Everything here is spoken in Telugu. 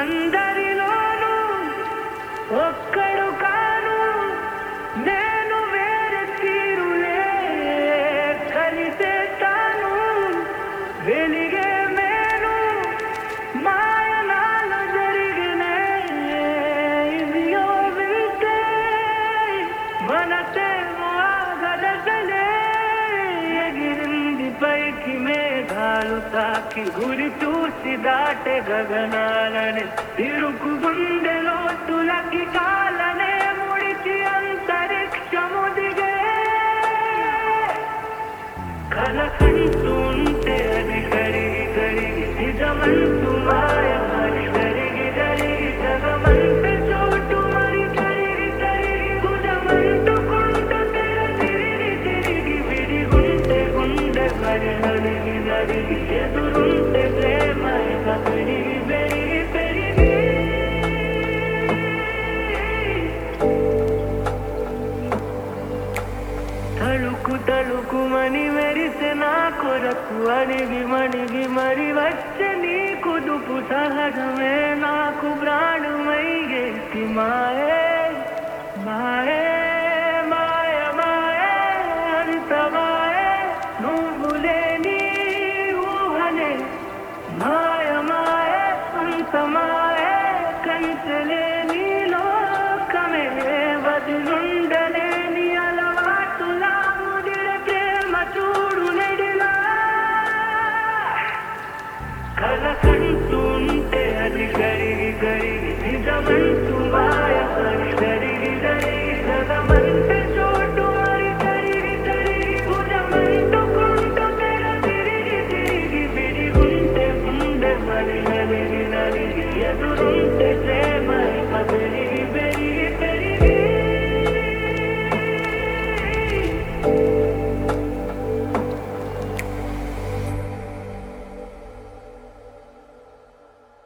అందరిలోనూ ఒక్కడు కాను నేను వేరే తీరులే కలిసే తాను వెలిగే మేను మాయనాలు జరిగినే ఇదియో వింటే మనసేమో ఆగదలే ఎగిరింది పైకి మేఘాలు తాకి గురి చూసి దాటే గగనాలనే తిరుగు గుండె లోతులకి కాలనే ముడిచి అంతరిక్షము దిగే కలకంటూ ఉంటే అది కరిగి కరిగి నిజమంటూ మాయ మరి కరిగి కరిగి జగమంటే చోటు మరి కరిగి కరిగి భుజమంటుకుంటూ తెర తిరిగి తిరిగి విడిగుంటే గుండె మరి నలిగి నలిగి ఎదురుంటే ప్రేమ ఇక పెరిగి పెరిగి పెరిగి తళుకు తళుకుమని మెరిసే నా కొరకు అణిగి మణిగి మరి వచ్చే నీ కుదుపు సహజమే నాకు ప్రాణమయ్యేసి మాయే మాయే మాయ మాయే అంత మాయే నువ్వు లేని ఊహనే మాయ మాయే అంత మాయే కంచలేని లోకమే వదిలుండలేని అలవాటులా ముదిరే ప్రేమ చూడు నెడిలా కలకంటూ ఉంటే అది కరిగి కరిగి నిజమంటూ మాయ మరి కరిగి కరిగి జగమంటే చోటు మరి కరిగి కరిగి భుజమంటుకుంటూ తెర తిరిగి తిరిగి విడిగుంటే గుండె మరి